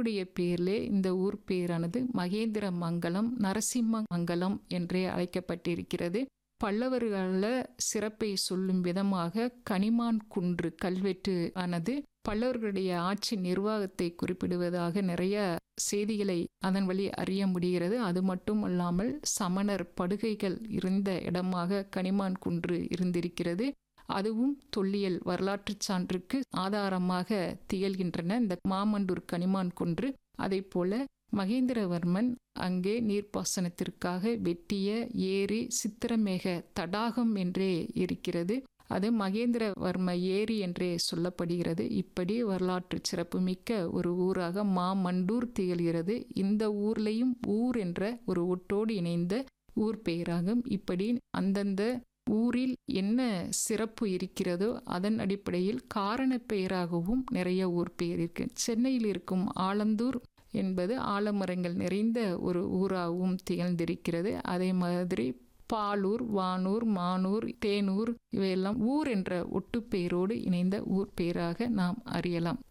அவருடைய பேரிலே இந்த ஊர் பேரானது மகேந்திர மங்கலம் நரசிம்ம மங்கலம் என்றே அழைக்கப்பட்டிருக்கிறது பல்லவர்களில் சிறப்பை சொல்லும் விதமாக கனிமான் குன்று கல்வெட்டு ஆனது பல்லவர்களுடைய ஆட்சி நிர்வாகத்தை குறிப்பிடுவதாக நிறைய செய்திகளை அதன் வழி அறிய முடிகிறது அது மட்டும் அல்லாமல் சமணர் படுகைகள் இருந்த இடமாக கனிமான் குன்று இருந்திருக்கிறது அதுவும் தொல்லியல் வரலாற்று சான்றுக்கு ஆதாரமாக திகழ்கின்றன இந்த மாமண்டூர் கனிமான் குன்று அதை போல மகேந்திரவர்மன் அங்கே நீர்ப்பாசனத்திற்காக வெட்டிய ஏரி சித்திரமேக தடாகம் என்றே இருக்கிறது அது மகேந்திரவர்ம ஏரி என்றே சொல்லப்படுகிறது இப்படி வரலாற்று சிறப்புமிக்க ஒரு ஊராக மாமண்டூர் திகழ்கிறது இந்த ஊர்லேயும் ஊர் என்ற ஒரு ஒட்டோடு இணைந்த ஊர் பெயராகும் இப்படி அந்தந்த ஊரில் என்ன சிறப்பு இருக்கிறதோ அதன் அடிப்படையில் காரண பெயராகவும் நிறைய ஊர் பெயர் இருக்கு சென்னையில் இருக்கும் ஆலந்தூர் என்பது ஆலமரங்கள் நிறைந்த ஒரு ஊராகவும் திகழ்ந்திருக்கிறது அதே மாதிரி பாலூர் வானூர் மானூர் தேனூர் இவையெல்லாம் ஊர் என்ற ஒட்டுப்பெயரோடு இணைந்த ஊர் பெயராக நாம் அறியலாம்